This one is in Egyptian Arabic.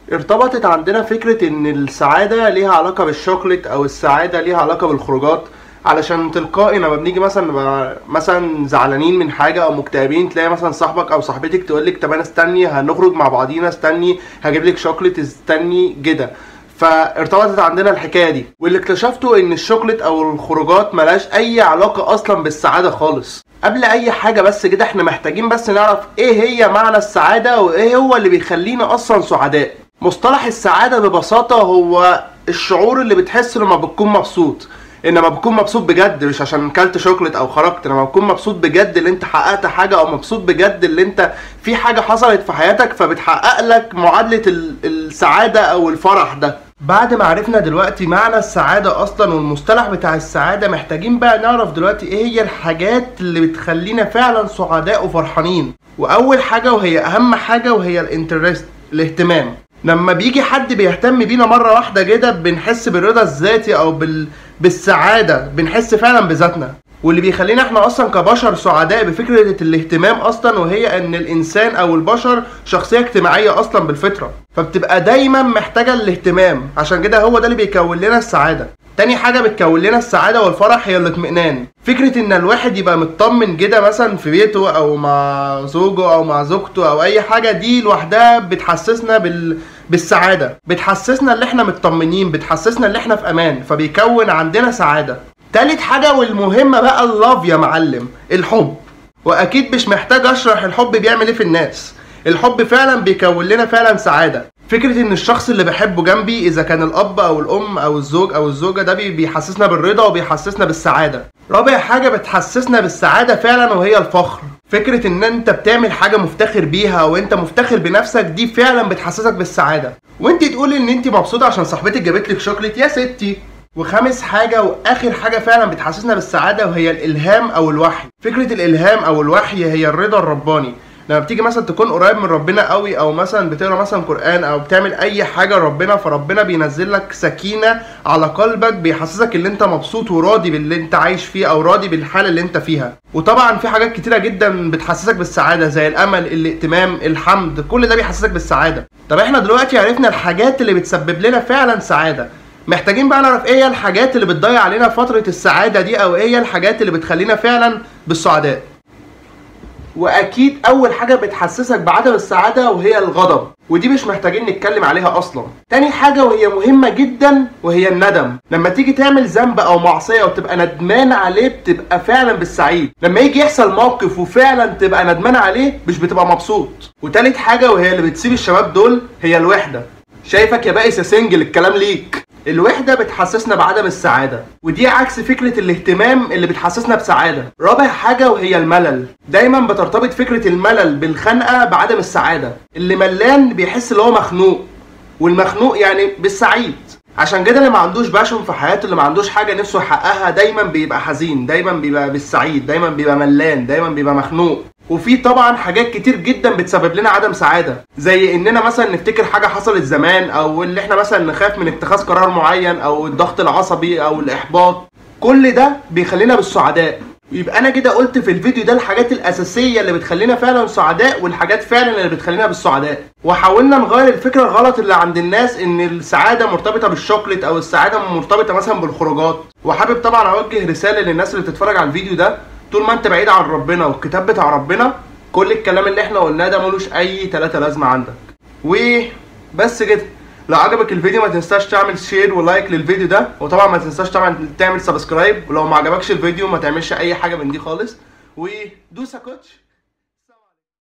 ارتبطت عندنا فكرة ان السعادة ليها علاقة بالشوكليت او السعادة ليها علاقة بالخروجات علشان تلقائي لما بنيجي مثلا نبقى مثلا زعلانين من حاجة او مكتئبين تلاقي مثلا صاحبك او صاحبتك تقولك طب انا استني هنخرج مع بعضينا استني هجيب لك شوكليت استني كده فارتبطت عندنا الحكايه دي واللي اكتشفته ان الشوكليت او الخروجات ملهاش اي علاقه اصلا بالسعاده خالص قبل اي حاجه بس كده احنا محتاجين بس نعرف ايه هي معنى السعاده وايه هو اللي بيخلينا اصلا سعداء مصطلح السعاده ببساطه هو الشعور اللي بتحس لما بتكون مبسوط انما بتكون مبسوط بجد مش عشان كلت شوكليت او خرجت انما بتكون مبسوط بجد اللي انت حققت حاجه او مبسوط بجد اللي انت في حاجه حصلت في حياتك فبتحقق لك معادله ال- السعاده او الفرح ده بعد ما عرفنا دلوقتي معنى السعادة أصلا والمصطلح بتاع السعادة محتاجين بقى نعرف دلوقتي إيه هي الحاجات اللي بتخلينا فعلا سعداء وفرحانين وأول حاجة وهي أهم حاجة وهي الانترست الاهتمام لما بيجي حد بيهتم بينا مرة واحدة كده بنحس بالرضا الذاتي أو بال... بالسعادة بنحس فعلا بذاتنا واللي بيخلينا احنا اصلا كبشر سعداء بفكره الاهتمام اصلا وهي ان الانسان او البشر شخصيه اجتماعيه اصلا بالفطره فبتبقى دايما محتاجه الاهتمام عشان كده هو ده اللي بيكون لنا السعاده تاني حاجه بتكون لنا السعاده والفرح هي الاطمئنان فكره ان الواحد يبقى مطمن كده مثلا في بيته او مع زوجه او مع زوجته او اي حاجه دي لوحدها بتحسسنا بال بالسعاده بتحسسنا ان احنا مطمنين بتحسسنا ان احنا في امان فبيكون عندنا سعاده تالت حاجة والمهمة بقى اللاف يا معلم الحب واكيد مش محتاج اشرح الحب بيعمل ايه في الناس الحب فعلا بيكون لنا فعلا سعادة فكرة ان الشخص اللي بحبه جنبي اذا كان الاب او الام او الزوج او الزوجة ده بي- بيحسسنا بالرضا وبيحسسنا بالسعادة رابع حاجة بتحسسنا بالسعادة فعلا وهي الفخر فكرة ان انت بتعمل حاجة مفتخر بيها او انت مفتخر بنفسك دي فعلا بتحسسك بالسعادة وانت تقولي ان انت مبسوطة عشان صاحبتك جابت لك شوكليت يا ستي وخامس حاجة وآخر حاجة فعلا بتحسسنا بالسعادة وهي الإلهام أو الوحي فكرة الإلهام أو الوحي هي الرضا الرباني لما بتيجي مثلا تكون قريب من ربنا قوي او مثلا بتقرا مثلا قران او بتعمل اي حاجه لربنا فربنا بينزل لك سكينه على قلبك بيحسسك ان انت مبسوط وراضي باللي انت عايش فيه او راضي بالحاله اللي انت فيها وطبعا في حاجات كتيره جدا بتحسسك بالسعاده زي الامل الائتمام الحمد كل ده بيحسسك بالسعاده طب احنا دلوقتي عرفنا الحاجات اللي بتسبب لنا فعلا سعاده محتاجين بقى نعرف ايه هي الحاجات اللي بتضيع علينا فترة السعادة دي او ايه هي الحاجات اللي بتخلينا فعلا بالسعداء واكيد اول حاجة بتحسسك بعدم السعادة وهي الغضب ودي مش محتاجين نتكلم عليها اصلا تاني حاجة وهي مهمة جدا وهي الندم لما تيجي تعمل ذنب او معصية وتبقى ندمان عليه بتبقى فعلا بالسعيد لما يجي يحصل موقف وفعلا تبقى ندمان عليه مش بتبقى مبسوط وتالت حاجة وهي اللي بتسيب الشباب دول هي الوحدة شايفك يا بائس يا سنجل الكلام ليك الوحدة بتحسسنا بعدم السعادة ودي عكس فكرة الاهتمام اللي بتحسسنا بسعادة رابع حاجة وهي الملل دايما بترتبط فكرة الملل بالخنقة بعدم السعادة اللي ملان بيحس اللي هو مخنوق والمخنوق يعني بالسعيد عشان كده اللي ما عندوش باشون في حياته اللي ما عندوش حاجة نفسه يحققها دايما بيبقى حزين دايما بيبقى بالسعيد دايما بيبقى ملان دايما بيبقى مخنوق وفي طبعا حاجات كتير جدا بتسبب لنا عدم سعاده زي اننا مثلا نفتكر حاجه حصلت زمان او اللي احنا مثلا نخاف من اتخاذ قرار معين او الضغط العصبي او الاحباط كل ده بيخلينا بالسعداء يبقى انا كده قلت في الفيديو ده الحاجات الاساسيه اللي بتخلينا فعلا سعداء والحاجات فعلا اللي بتخلينا بالسعداء وحاولنا نغير الفكره الغلط اللي عند الناس ان السعاده مرتبطه بالشوكليت او السعاده مرتبطه مثلا بالخروجات وحابب طبعا اوجه رساله للناس اللي بتتفرج على الفيديو ده طول ما انت بعيد عن ربنا والكتاب بتاع ربنا كل الكلام اللي احنا قلناه ده ملوش اي تلاتة لازمه عندك وبس كده لو عجبك الفيديو ما تنساش تعمل شير ولايك للفيديو ده وطبعا ما تنساش طبعا تعمل سبسكرايب ولو ما عجبكش الفيديو ما تعملش اي حاجه من دي خالص ودوس يا كوتش